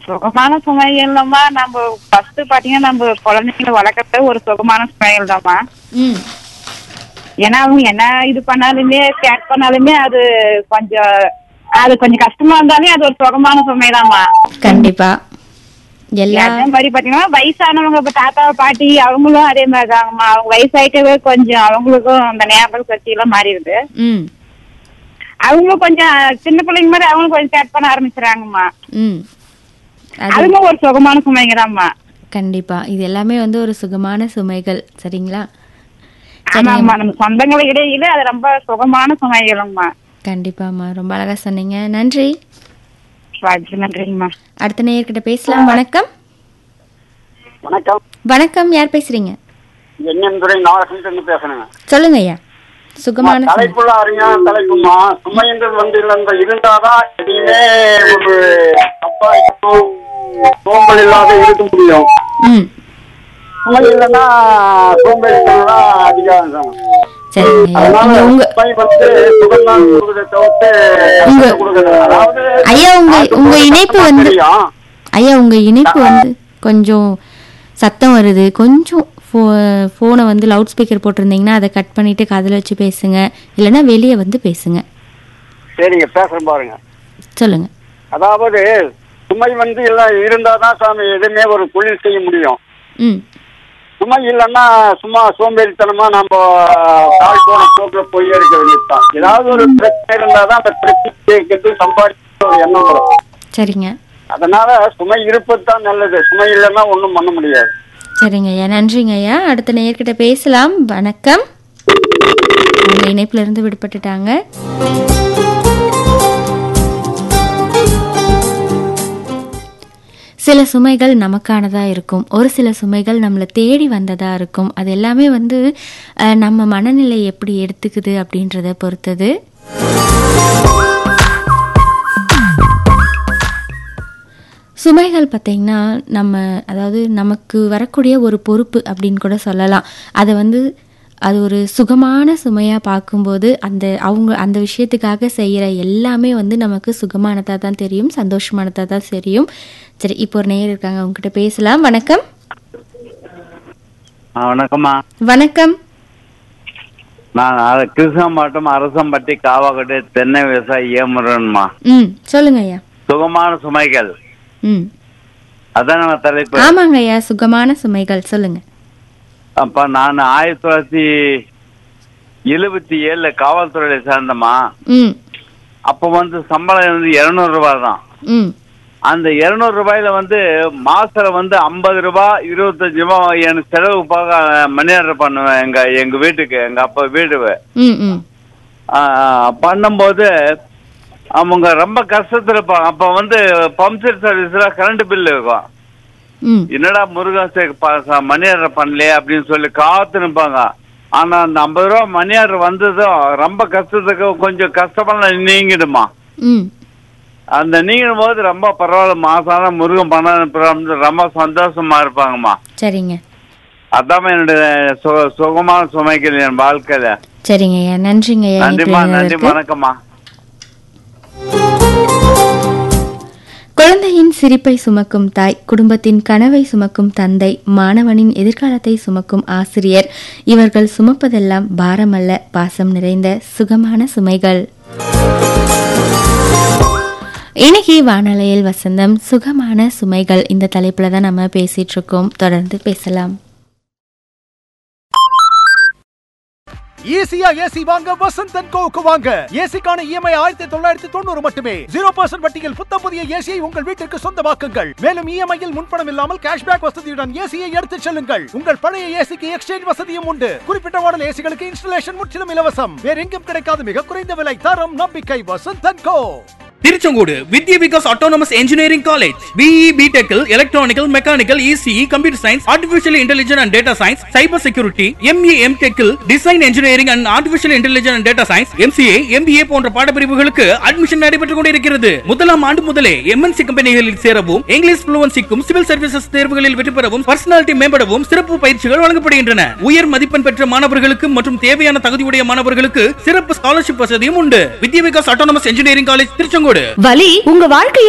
சுகமான சமையல்மா நம்ம ஃபர்ஸ்ட் பாத்தீங்கன்னா நம்ம குழந்தைங்களை வளர்க்கறது ஒரு சுகமான சமையல் தான்மா ம் ஏன்னா அவங்க என்ன இது பண்ணாலுமே கேட் பண்ணாலுமே அது கொஞ்சம் அது கொஞ்சம் கஷ்டமா இருந்தாலே அது ஒரு சுகமான சுமைதாம்மா கண்டிப்பா எல்லா அதே மாதிரி பாத்தீங்கன்னா வயசானவங்க இப்ப தாத்தா பாட்டி அவங்களும் அதே மாதிரி தாங்கம்மா அவங்க வயசாயிட்டவே கொஞ்சம் அவங்களுக்கும் அந்த ஞாபக சக்தி எல்லாம் மாறிடுது ம் அவங்களும் கொஞ்சம் சின்ன பிள்ளைங்க மாதிரி அவங்களும் கொஞ்சம் கேட் பண்ண ஆரம்பிச்சுறாங்கம்மா ம் அது அதுவும் ஒரு சுகமான சுமைங்கதாம்மா கண்டிப்பா இது எல்லாமே வந்து ஒரு சுகமான சுமைகள் சரிங்களா ஆமாங்கம்மா நம்ம சொந்தங்களை இடையில அது ரொம்ப சுகமான சுமைகளுங்கம்மா கண்டிப்பாம்மா ரொம்ப அழகா சொன்னீங்க நன்றி வாழ்த்து நன்றிங்கம்மா அடுத்த நேயர்கிட்ட பேசலாம் வணக்கம் வணக்கம் வணக்கம் யார் பேசுறீங்க என்எம் துறை நாகரசன் பேசுறேங்க சொல்லுங்க ஐயா சுகமான சுமை. தலைப்புள்ள அறிஞர் தலைப்புமா சுமைன்றது வந்து இல்ல இருந்தாதான் எதையுமே ஒரு சம்பாதிக்கணும் சோம்பல் இல்லாத இருக்க முடியும் ம் சுமை இல்லைன்னா சோம்பேறித்தனம் தான் அதிகம் தான். சரிங்க ஐயா அதனால நீங்க உங்க சுமை வந்து சுகம்தான் கொடுக்குறதை தவிர்த்து உங்க- கஷ்டம் கொடுக்குறது. அதாவது ஐயா உங்க உங்க இணைப்பு வந்து தெரியும். ஐயா உங்க இணைப்பு வந்து கொஞ்சம் சத்தம் வருது கொஞ்சம் ஃபோ ஃபோனை வந்து லவுட் ஸ்பீக்கர் போட்டிருந்தீங்கன்னா அதை கட் பண்ணிட்டு காதில் வச்சு பேசுங்க இல்லைன்னா வெளியே வந்து பேசுங்க சரிங்க பேசுறேன் பாருங்க சொல்லுங்க அதாவது சுமை வந்து எல்லாம் இருந்தாதான் சாமி எதுவுமே ஒரு தொழில் செய்ய முடியும் ம் சும்மா இல்லைன்னா சும்மா சோம்பேறித்தனமா நம்ம கால் போன போக்குல போய் இருக்க வேண்டியதுதான் ஏதாவது ஒரு பிரச்சனை இருந்தாதான் அந்த பிரச்சனைக்கு சம்பாதிக்க ஒரு எண்ணம் வரும் சரிங்க அதனால சுமை இருப்பது தான் நல்லது சுமை இல்லைன்னா ஒண்ணும் பண்ண முடியாது சரிங்க ஐயா நன்றிங்க ஐயா அடுத்த நேயர்கிட்ட பேசலாம் வணக்கம் அவங்க இணைப்புல இருந்து விடுபட்டுட்டாங்க சில சுமைகள் நமக்கானதா இருக்கும் ஒரு சில சுமைகள் நம்மளை தேடி வந்ததா இருக்கும் அது எல்லாமே வந்து அஹ், நம்ம மனநிலை எப்படி எடுத்துக்குது அப்படின்றத பொறுத்தது சுமைகள் பார்த்திங்கன்னா நம்ம அதாவது நமக்கு வரக்கூடிய ஒரு பொறுப்பு அப்படின்னு கூட சொல்லலாம் அதை வந்து அது ஒரு சுகமான சுமையாக பார்க்கும்போது அந்த அவங்க அந்த விஷயத்துக்காக செய்கிற எல்லாமே வந்து நமக்கு சுகமானதாக தான் தெரியும் சந்தோஷமானதாக தான் தெரியும் சரி இப்போ ஒரு நேயர் இருக்காங்க அவங்ககிட்ட பேசலாம் வணக்கம் வணக்கம்மா வணக்கம் நான் அ- கிருஷ்ணம்பட்டம் அரசம்பட்டி காவாக்கட்டு தென்னை விவசாயி ஏமுருகன்மா ம் சொல்லுங்க ஐயா சுகமான சுமைகள் ம் அதான் நம்ம தலைப்பு ஆமாங்க ஐயா சுகமான சுமைகள் சொல்லுங்க அப்ப நான் ஆயிரத்தி தொள்ளாயிரத்தி எழுபத்தி ஏழுல காவல்துறையில சேர்ந்தம்மா ம் அப்ப வந்து சம்பளம் வந்து இருநூறு ரூபாய் தான் ம் அந்த இருநூறு ரூபாயில வந்து மாசத்துல வந்து ஐம்பது ரூபாய் இருபத்தஞ்சு ரூபாய் எனக்கு செலவு போக மணி ஆர்டர் பண்ணுவேன் எங்க எங்க வீட்டுக்கு எங்க அப்பா வீடு ம் ம் ஆஹ் பண்ணும்போது அவங்க ரொம்ப கஷ்டத்துல இருப்பாங்க அப்ப வந்து பம்ப் செட் சர்வீஸ்ல கரண்ட் பில் இருக்கும் ம் என்னடா முருகன் சே- ப- ச- மணி ஆர்டர் பண்ணலையே அப்படின்னு சொல்லி காத்து நிற்பாங்க ஆனா அந்த ஐம்பது ரூபா மணி ஆர்டர் வந்ததும் ரொம்ப கஷ்டத்துக்கு கொஞ்சம் கஷ்டமான நீங்கிடுமா ம் அந்த நீங்கிடும் போது ரொம்ப பரவாயில்ல மாசான முருகன் பணம் அனுப்புறான்னு ரொம்ப சந்தோஷமா இருப்பாங்கம்மா சரிங்க அதாம்மா என்னுடைய சு சுகமான சுமைகள் என் வாழ்க்கையில சரிங்க ஐயா நன்றிங்க ஐயா நன்றிம்மா இணைப்பில் நன்றி இருந்ததற்கு. வணக்கம்மா குழந்தையின் சிரிப்பை சுமக்கும் தாய் குடும்பத்தின் கனவை சுமக்கும் தந்தை மாணவனின் எதிர்காலத்தை சுமக்கும் ஆசிரியர் இவர்கள் சுமப்பதெல்லாம் பாரமல்ல பாசம் நிறைந்த சுகமான சுமைகள் இன்னைக்கு வானொலியில் வசந்தம் சுகமான சுமைகள் இந்த தலைப்புல தான் நம்ம பேசிட்டு இருக்கோம் தொடர்ந்து பேசலாம் ஈஸியா ஏசி வாங்க வசந்த் அண்ட் கோவுக்கு வாங்க ஏசிக்கான இஎம்ஐ ஆயிரத்தி தொள்ளாயிரத்தி தொண்ணூறு மட்டுமே ஜீரோ பர்சன்ட் வட்டியில் புத்தம் புதிய ஏசியை உங்கள் வீட்டிற்கு சொந்தமாக்குங்கள் மேலும் இஎம்ஐயில் முன்பணம் இல்லாமல் கேஷ்பேக் வசதியுடன் ஏசியை எடுத்துச் செல்லுங்கள் உங்கள் பழைய ஏசிக்கு எக்ஸ்சேஞ்ச் வசதியும் உண்டு குறிப்பிட்ட மாடல் ஏசிகளுக்கு இன்ஸ்டலேஷன் முற்றிலும் இலவசம் வேற எங்கும் கிடைக்காத மிக குறைந்த விலை தரம் நம்பிக்கை Vasanth and co Tiruchengode Vidya Vikas autonomous engineering college BE பிடெக்கில் electrical mechanical ECE computer science artificial intelligence and data science cyber security ME M டெக்கில் design engineering and artificial intelligence and data science MCA MBA போன்ற பாடப்பிரிவுகளுக்கு அட்மிஷன் நடைபெற்றுக் கொண்டிருக்கிறது முதலாம் ஆண்டு முதலே MNC கம்பெனிகளில் சேரவும் இங்கிலீஷ் புளுவன்சிக்கும் சிவில் சர்வீசஸ் தேர்வுகளில் வெற்றி பெறவும் பர்சனாலிட்டி மேம்படவும் சிறப்பு பயிற்சிகள் வழங்கப்படுகின்றன உயர் மதிப்பெண் பெற்ற மாணவர்களுக்கு மற்றும் தேவையான தகுதியுடைய மாணவர்களுக்கு சிறப்பு ஸ்காலர்ஷிப் வசதியும் உண்டு Vidya Vikas autonomous engineering college Tiruchengode வலி உங்க வாழ்க்கையை